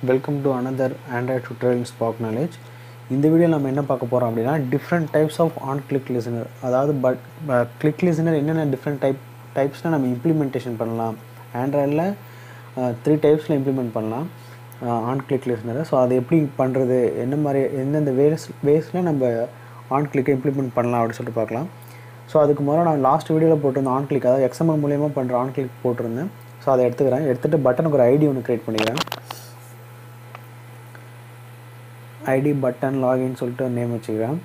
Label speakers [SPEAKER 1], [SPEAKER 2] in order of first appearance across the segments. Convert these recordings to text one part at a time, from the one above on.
[SPEAKER 1] welcome to another Android tutorial in ஸ்பாக் knowledge இந்த video நம்ம என்ன பார்க்க போகிறோம் அப்படின்னா different types of on click listener அதாவது பட் கிளிக் லிசனர் என்னென்ன டிஃப்ரெண்ட் டைப் டைப்ஸில் நம்ம இம்ப்ளிமெண்டேஷன் பண்ணலாம் ஆண்ட்ராய்டில் த்ரீ டைப்ஸில் இம்ப்ளிமெண்ட் பண்ணலாம் ஆன் கிளிக் லிசனரை ஸோ அதை எப்படி பண்ணுறது என்ன மாதிரி எந்தெந்த வேஸ் வேஸில் நம்ம ஆன் கிளிக்கை இம்ப்ளிமெண்ட் பண்ணலாம் அப்படின்னு சொல்லிட்டு பார்க்கலாம் ஸோ அதுக்கு முதல்ல நான் லாஸ்ட் வீடியோவில் போட்டிருந்த ஆன் கிளிக் அதாவது எக்ஸ்எம்எல் மூலியமாக பண்ணுற ஆன் கிளிக் போட்டிருந்தேன் ஸோ அதை எடுத்துக்கிறேன் எடுத்துகிட்டு பட்டனுக்கு ஒரு ஐடி ஒன்று க்ரியேட் பண்ணிக்கிறேன் ஐடி பட்டன் லாகின் சொல்லிட்டு நேம் வச்சுக்கிறேன்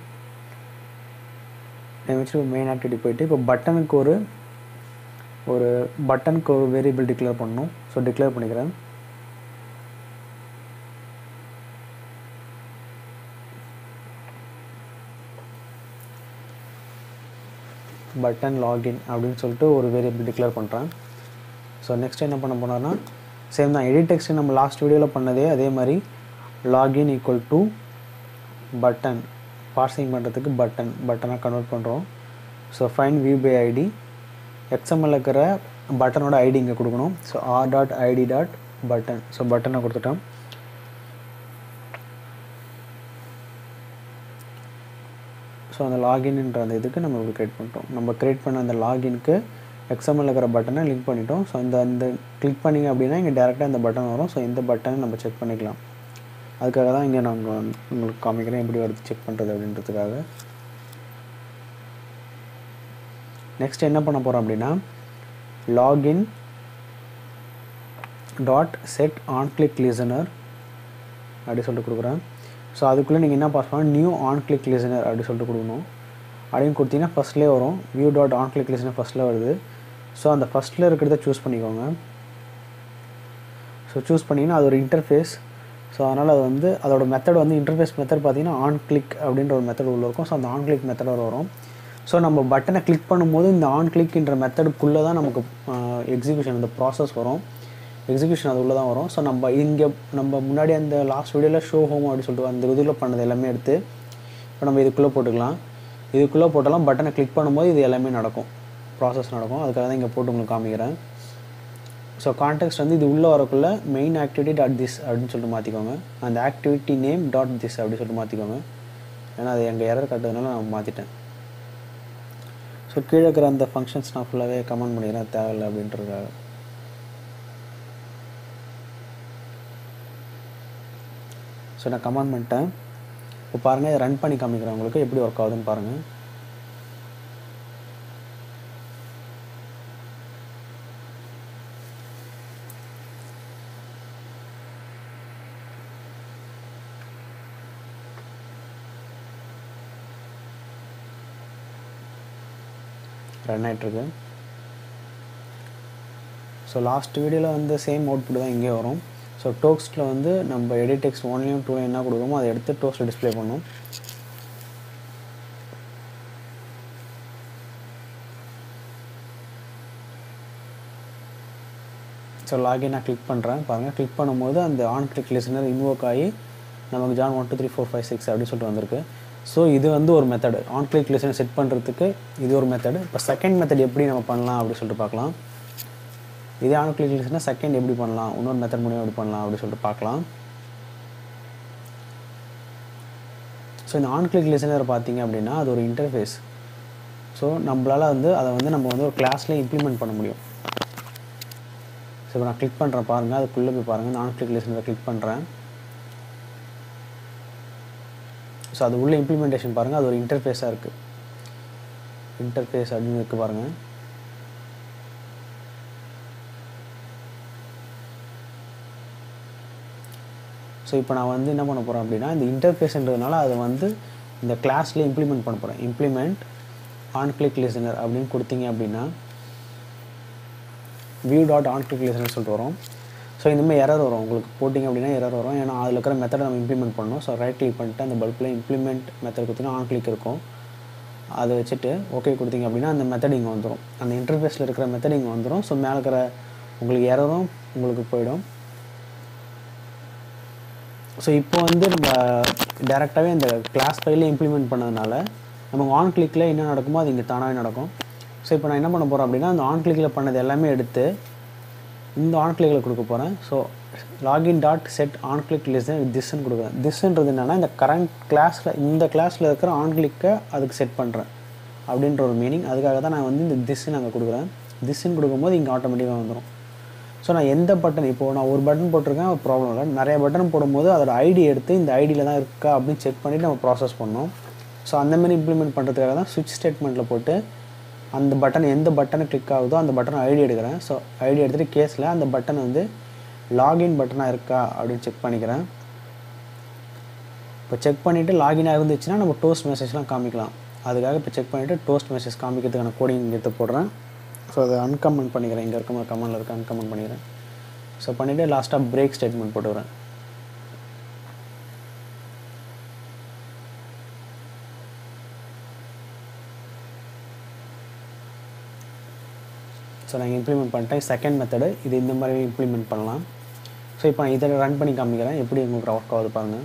[SPEAKER 1] நேம் வச்சு மெயின் ஆக்டிவிட்டி போயிட்டு இப்போ பட்டனுக்கு ஒரு ஒரு பட்டனுக்கு ஒரு வேரியபிள் டிக்ளேர் பண்ணணும் ஸோ டிக்ளேர் பண்ணிக்கிறேன் பட்டன் லாகின் அப்படின்னு சொல்லிட்டு ஒரு வேரியபிள் டிக்ளேர் பண்ணுறேன் ஸோ நெக்ஸ்ட் என்ன பண்ண போனோம்னா சேம் தான் எடிட் டெக்ஸ்ட் நம்ம லாஸ்ட் வீடியோவில் பண்ணதே அதே மாதிரி login equal to button parsing பண்ணுறதுக்கு பட்டன் பட்டனாக கன்வெர்ட் பண்ணுறோம் so find view by ID XML இருக்கிற பட்டனோட ஐடி இங்கே கொடுக்கணும் so R dot ID dot button so பட்டனை கொடுத்துட்டோம் ஸோ அந்த லாகின்ன்ற அந்த இதுக்கு நம்ம இப்படி க்ரியேட் பண்ணிட்டோம் நம்ம க்ரியேட் பண்ண அந்த லாகின்க்கு எக்ஸ்எம்எல் இருக்கிற பட்டனை லிங்க் பண்ணிட்டோம் ஸோ இந்த இந்த கிளிக் பண்ணிங்க அப்படின்னா இங்கே டேரெக்டாக இந்த பட்டன் வரும் ஸோ இந்த பட்டனை நம்ம செக் பண்ணிக்கலாம் அதுக்காக தான் இங்கே நான் உங்களுக்கு காமிக்கிறேன் எப்படி வருது செக் பண்ணுறது அப்படின்றதுக்காக நெக்ஸ்ட் என்ன பண்ண போகிறோம் அப்படின்னா login dot set on click listener அப்படி சொல்லிட்டு கொடுக்குறேன் ஸோ அதுக்குள்ளே நீங்கள் என்ன பாஸ் பண்ணணும் நியூ ஆன் கிளிக் லிசனர் அப்படி சொல்லிட்டு கொடுக்கணும் அப்படின்னு கொடுத்தீங்கன்னா ஃபஸ்ட்லேயே வரும் view dot on click listener ஃபஸ்ட்டில் வருது ஸோ அந்த ஃபஸ்ட்டில் இருக்கிறத சூஸ் பண்ணிக்கோங்க ஸோ சூஸ் பண்ணிங்கன்னா அது ஒரு இன்டர்ஃபேஸ் ஸோ அதனால் அது வந்து அதோட மெத்தட் வந்து இன்டர்ஃபேஸ் மெத்தட் பார்த்தீங்கன்னா ஆன் கிளிக் அப்படின்ற ஒரு மெத்தட் உள்ள இருக்கும் ஸோ அந்த ஆன் கிளிக் மெத்தடோட வரும் ஸோ நம்ம பட்டனை கிளிக் பண்ணும்போது இந்த ஆன் கிளிக்ன்ற மெத்தடுக்குள்ளே தான் நமக்கு எக்ஸிக்யூஷன் அந்த ப்ராசஸ் வரும் எக்ஸிக்யூஷன் அது உள்ளே தான் வரும் ஸோ நம்ம இங்கே நம்ம முன்னாடி அந்த லாஸ்ட் வீடியோவில் ஷோ ஹோம் அப்படின்னு சொல்லிட்டு அந்த இதில் பண்ணது எல்லாமே எடுத்து இப்போ நம்ம இதுக்குள்ளே போட்டுக்கலாம் இதுக்குள்ளே போட்டாலும் பட்டனை கிளிக் பண்ணும்போது இது எல்லாமே நடக்கும் ப்ராசஸ் நடக்கும் அதுக்காக தான் இங்கே போட்டு உங்களுக்கு காமிக்கிறேன் ஸோ கான்டெக்ட் வந்து இது உள்ளே வரக்குள்ள மெயின் ஆக்டிவிட்டி டாட் திஸ் அப்படின்னு சொல்லிட்டு மாற்றிக்கோங்க அந்த ஆக்டிவிட்டி நேம் டாட் திஸ் அப்படின்னு சொல்லிட்டு மாற்றிக்கோங்க ஏன்னா அது எங்கள் எரர் கட்டுறதுனால நான் மாற்றிட்டேன் ஸோ கீழே இருக்கிற அந்த ஃபங்க்ஷன்ஸ் நான் ஃபுல்லாகவே கமெண்ட் பண்ணிக்கிறேன் தேவையில்லை அப்படின்றதுக்காக ஸோ நான் கமெண்ட் பண்ணிட்டேன் இப்போ பாருங்கள் இதை ரன் பண்ணி காமிக்கிறேன் உங்களுக்கு எப்படி ஒர்க் ஆகுதுன்னு பாருங்கள் ரன் ஆகிட்டுருக்கு ஸோ லாஸ்ட் வீடியோவில் வந்து சேம் அவுட்புட் தான் இங்கே வரும் ஸோ டோக்ஸ்ட்டில் வந்து நம்ம எடிட் டெக்ஸ்ட் ஒன்லையும் டூலையும் என்ன கொடுக்குறோமோ அதை எடுத்து டோக்ஸில் டிஸ்பிளே பண்ணும் ஸோ லாகின் நான் கிளிக் பண்ணுறேன் பாருங்கள் கிளிக் பண்ணும்போது அந்த ஆன் கிளிக் லிசனர் இன்வோக் ஆகி நமக்கு John one two three four five six அப்படின்னு சொல்லிட்டு வந்திருக்கு ஸோ இது வந்து ஒரு method on click listener set பண்ணுறதுக்கு இது ஒரு மெத்தடு இப்போ செகண்ட் மெத்தட் எப்படி நம்ம பண்ணலாம் அப்படின்னு சொல்லிட்டு பார்க்கலாம் இதே ஆன் கிளிக் லிசனர் செகண்ட் எப்படி பண்ணலாம் இன்னொரு மெத்தட் மூலியம் எப்படி பண்ணலாம் அப்படின்னு சொல்லிட்டு பார்க்கலாம் ஸோ இந்த ஆன் கிளிக் லிசனர் பார்த்தீங்க அப்படின்னா அது ஒரு இன்டர்ஃபேஸ் ஸோ நம்மளால் வந்து அதை வந்து நம்ம வந்து ஒரு கிளாஸ்லேயே இம்ப்ளிமெண்ட் பண்ண முடியும் ஸோ இப்போ நான் கிளிக் பண்ணுறேன் பாருங்கள் அதுக்குள்ளே போய் பாருங்கள் நான் ஆன் கிளிக் லிசனரை கிளிக் பண்ணுறேன் ஸோ அது உள்ள இம்ப்ளிமெண்டேஷன் பாருங்கள் அது ஒரு இன்டர்ஃபேஸாக இருக்குது இன்டர்ஃபேஸ் அப்படின்னு இருக்குது பாருங்கள் ஸோ இப்போ நான் வந்து என்ன பண்ண போகிறேன் அப்படின்னா இந்த இன்டர்ஃபேஸ்ன்றதுனால அதை வந்து இந்த கிளாஸ்லேயே இம்ப்ளிமெண்ட் பண்ண போகிறேன் இம்ப்ளிமெண்ட் ஆன் கிளிக் லிசனர் அப்படின்னு கொடுத்தீங்க அப்படின்னா view dot on click listener சொல்லிட்டு வரும் ஸோ இந்தமாதிரி எரர் வரும் உங்களுக்கு போட்டிங்க அப்படின்னா எரர் வரும் ஏன்னா அதில் இருக்கிற மெத்தடை நம்ம இம்ப்ளிமெண்ட் பண்ணணும் ஸோ ரைட் கிளிக் பண்ணிட்டு அந்த பல்பில் இம்ப்ளிமெண்ட் மெத்தட் கொடுத்தீங்கன்னா ஆன் கிளிக் இருக்கும் அதை வச்சுட்டு ஓகே கொடுத்தீங்க அப்படின்னா அந்த மெத்தட் இங்கே வந்துடும் அந்த இன்டர்ஃபேஸில் இருக்கிற மெத்தட் இங்கே வந்துடும் ஸோ மேலே இருக்கிற உங்களுக்கு எரரும் உங்களுக்கு போயிடும் ஸோ இப்போ வந்து நம்ம டேரெக்டாகவே இந்த கிளாஸ் ஃபைலில் இம்ப்ளிமெண்ட் பண்ணதுனால நமக்கு ஆன் கிளிக்கில் என்ன நடக்குமோ அது இங்கே தானாகவே நடக்கும் ஸோ இப்போ நான் என்ன பண்ண போகிறேன் அப்படின்னா அந்த ஆன் கிளிக்கில் பண்ணது எல்லாமே எடுத்து இந்த ஆன் கிளிக்கில் கொடுக்க போகிறேன் so login dot set on click listen திஸ்ன்னு கொடுக்குறேன் திஸ்ன்றது என்னென்னா இந்த கரண்ட் கிளாஸில் இந்த கிளாஸில் இருக்கிற ஆன் கிளிக்கை அதுக்கு செட் பண்ணுறேன் அப்படின்ற ஒரு மீனிங் அதுக்காக தான் நான் வந்து இந்த திஸ்ன்னு அங்கே கொடுக்குறேன் திஸ்ன்னு கொடுக்கும்போது இங்கே ஆட்டோமேட்டிக்காக வந்துடும் ஸோ நான் எந்த பட்டன் இப்போது நான் ஒரு பட்டன் போட்டிருக்கேன் ஒரு ப்ராப்ளம் இல்லை நிறைய பட்டன் போடும்போது அதோட ஐடி எடுத்து இந்த ஐடியில் தான் இருக்கா அப்படின்னு செக் பண்ணிவிட்டு நம்ம ப்ராசஸ் பண்ணோம் ஸோ அந்தமாரி இம்ப்ளிமெண்ட் பண்ணுறதுக்காக தான் சுவிட்ச் ஸ்டேட்மெண்ட்டில் போட்டு அந்த பட்டன் எந்த பட்டனை கிளிக் ஆகுதோ அந்த பட்டன் ஐடி எடுக்கிறேன் ஸோ ஐடி எடுத்துகிட்டு கேஸில் அந்த பட்டன் வந்து லாகின் பட்டனாக இருக்கா அப்படின்னு செக் பண்ணிக்கிறேன் இப்போ செக் பண்ணிவிட்டு லாகினாக இருந்துச்சுன்னா நம்ம டோஸ்ட் மெசேஜ்லாம் காமிக்கலாம் அதுக்காக இப்போ செக் பண்ணிவிட்டு டோஸ்ட் மெசேஜ் காமிக்கிறதுக்கான கோடிங் எடுத்து போடுறேன் ஸோ அதை அன்கமெண்ட் பண்ணிக்கிறேன் இங்கே இருக்க கமெண்டில் இருக்க அன்கமெண்ட் பண்ணிக்கிறேன் ஸோ பண்ணிவிட்டு லாஸ்ட்டாக பிரேக் ஸ்டேட்மெண்ட் போட்டுக்கிறேன் ஸோ நான் இம்ப்ளிமெண்ட் பண்ணிட்டேன் செகண்ட் மெத்தடு இது இந்த மாதிரி இம்ப்ளிமெண்ட் பண்ணலாம் ஸோ இப்போ நான் இதை ரன் பண்ணி காமிக்கிறேன் எப்படி உங்களுக்கு ஒர்க் ஆகுது பாருங்கள்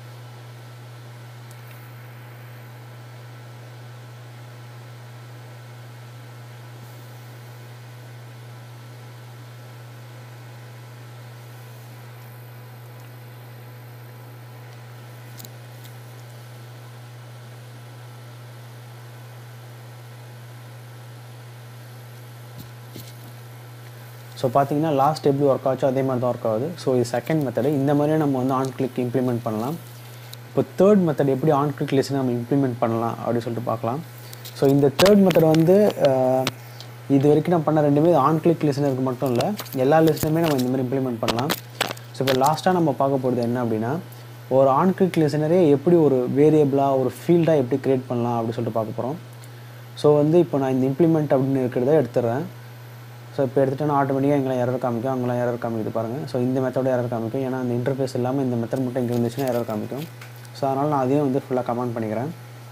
[SPEAKER 1] ஸோ பார்த்தீங்கன்னா லாஸ்ட் எப்படி ஒர்க் ஆச்சோ அதே மாதிரி தான் ஒர்க் ஆகுது ஸோ இது செகண்ட் மெத்தடு இந்த மாதிரியே நம்ம வந்து ஆன் கிளிக் இம்ப்ளிமெண்ட் பண்ணலாம் இப்போ தேர்ட் மெத்தட் எப்படி ஆன் கிளிக் லிசன் நம்ம இம்ப்ளிமெண்ட் பண்ணலாம் அப்படின்னு சொல்லிட்டு பார்க்கலாம் ஸோ இந்த தேர்ட் மெத்தட் வந்து அஹ், இது வரைக்கும் நான் பண்ண ரெண்டுமே ஆன் கிளிக் லிசனருக்கு மட்டும் இல்லை எல்லா லிசனுமே நம்ம இந்த மாதிரி இம்ப்ளிமெண்ட் பண்ணலாம் ஸோ இப்போ லாஸ்ட்டாக நம்ம பார்க்க போகிறது என்ன அப்படின்னா ஒரு ஆன் கிளிக் லிசனரே எப்படி ஒரு வேரியபிளாக ஒரு ஃபீல்டாக எப்படி க்ரியேட் பண்ணலாம் அப்படின்னு சொல்லிட்டு பார்க்க போகிறோம் ஸோ வந்து இப்போ நான் இந்த இம்ப்ளிமெண்ட் அப்படின்னு இருக்கிறத எடுத்துடுறேன் ஸோ இப்போ எடுத்துட்டேன்னா ஆட்டோமேட்டிக்காக எங்கெல்லாம் எரர் காமிக்கும் அங்கெல்லாம் எரர் காமிக்குது பாருங்கள் ஸோ இந்த மெத்தோட எரர் காமிக்கும் ஏன்னா அந்த இன்டர்ஃபேஸ் இல்லாமல் இந்த மெத்தட் மட்டும் இங்கே இருந்துச்சுன்னா எரர் காமிக்கும் ஸோ அதனால் நான் அதையும் வந்து ஃபுல்லாக கமெண்ட் பண்ணிக்கிறேன்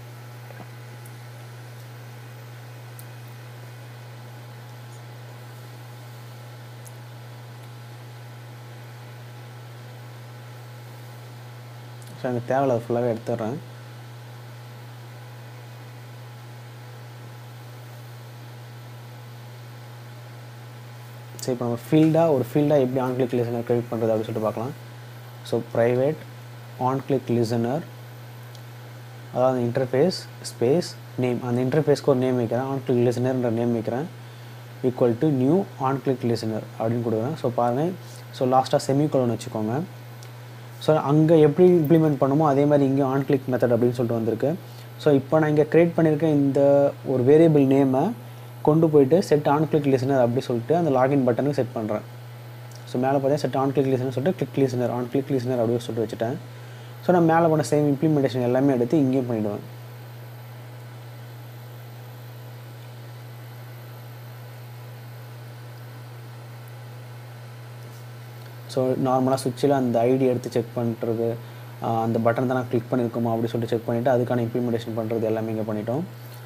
[SPEAKER 1] ஸோ எனக்கு தேவையில்ல அது ஃபுல்லாகவே எடுத்துடுறேன் ஸோ இப்போ நம்ம ஃபீல்டாக ஒரு ஃபீல்டாக எப்படி ஆன் கிளிக் லிசனர் கிரியேட் பண்ணுறது அப்படின்னு சொல்லிட்டு பார்க்கலாம் so private on click listener அதாவது இன்டர்ஃபேஸ் ஸ்பேஸ் நேம் அந்த இன்டர்ஃபேஸ்க்கு ஒரு நேம் வைக்கிறேன் ஆன் கிளிக் லிசனர்ன்ற நேம் வைக்கிறேன் equal to new on click listener அப்படின்னு கொடுக்குறேன் ஸோ பாருங்கள் ஸோ லாஸ்ட்டாக செமிகோலன் வச்சுக்கோங்க ஸோ அங்கே எப்படி இம்ப்ளிமெண்ட் பண்ணுமோ அதே மாதிரி இங்கே ஆன் கிளிக் மெத்தட் அப்படின்னு சொல்லிட்டு வந்திருக்கு ஸோ இப்போ நான் இங்கே க்ரியேட் பண்ணியிருக்க இந்த ஒரு வேரியபிள் நேமை கொண்டு போயிட்டு செட் ஆன் கிளிக் லிசனர் அப்படி சொல்லிட்டு அந்த லாகின் பட்டனுக்கு செட் பண்ணுறேன் ஸோ மேலே பார்த்தா செட் ஆன் கிளிக் லிசனர் சொல்லிட்டு click listener on click listener அப்படின்னு சொல்லிட்டு வச்சுட்டேன் ஸோ நான் மேலே பண்ண சேம் இம்ப்ளிமெண்டேஷன் எல்லாமே எடுத்து இங்கேயும் பண்ணிவிடுவேன் ஸோ நார்மலாக சுவிட்சில் அந்த ஐடி எடுத்து செக் பண்ணுறது அந்த பட்டன் தான் நான் கிளிக் பண்ணியிருக்கோமா அப்படி சொல்லிட்டு செக் பண்ணிவிட்டு அதுக்கான இம்ப்ளிமெண்டேஷன் பண்ணுறது எல்லாமே இங்கே பண்ணிட்டோம்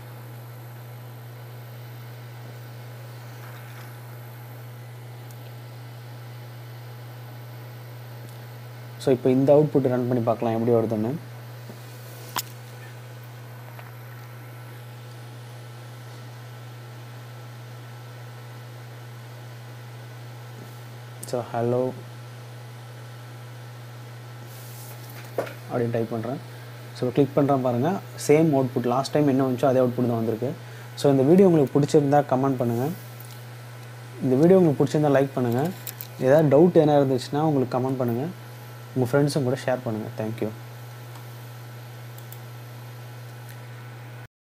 [SPEAKER 1] ஸோ இப்போ இந்த அவுட்புட் ரன் பண்ணி பார்க்கலாம் எப்படி வருதுன்னு ஸோ ஹலோ அப்படின்னு டைப் பண்ணுறேன் ஸோ கிளிக் பண்ணுறேன் பாருங்கள் சேம் அவுட்புட் லாஸ்ட் டைம் என்ன வந்துச்சோ அதே அவுட்புட் தான் வந்திருக்கு ஸோ இந்த வீடியோ உங்களுக்கு பிடிச்சிருந்தா கமெண்ட் பண்ணுங்கள் இந்த வீடியோ உங்களுக்கு பிடிச்சிருந்தா லைக் பண்ணுங்கள் ஏதாவது டவுட் எதனா இருந்துச்சுன்னா உங்களுக்கு கமெண்ட் பண்ணுங்கள் உங்கள் ஃப்ரெண்ட்ஸும் கூட ஷேர் பண்ணுங்கள் தேங்க்யூ